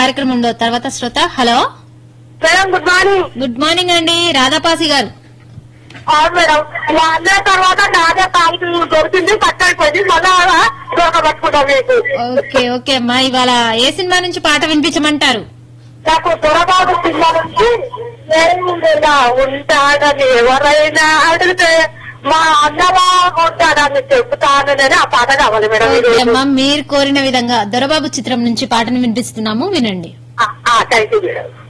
కార్యక్రమంలో తర్వాత శ్రోత hello madam good morning good morning అండి రాధాపాసి గారు అవును మేడం మా అన్నయ్య తర్వాత నాదే పాలకి దొరికింది పట్టడిపోయింది మళ్ళా దొరక పట్టుకుంటాం మీకు ఓకే ఓకే అమ్మా ఇవాళ ఏ సినిమా నుంచి పాట వినిపించమంటారు నాకు దొరబాబు సినిమా నుంచి ఏముందా ఉంటాడని ఎవరైనా అడిగితే మా అన్నలా ఉంటాడని చెప్తానని ఆ పాట కావాలి మేడం ఓకే ఈరోజు. అమ్మా మీరు కోరిన విధంగా దొరబాబు చిత్రం నుంచి పాటను వినిపిస్తున్నాము వినండి ఆ, ఆ, థ్యాంక్ యూ మేడం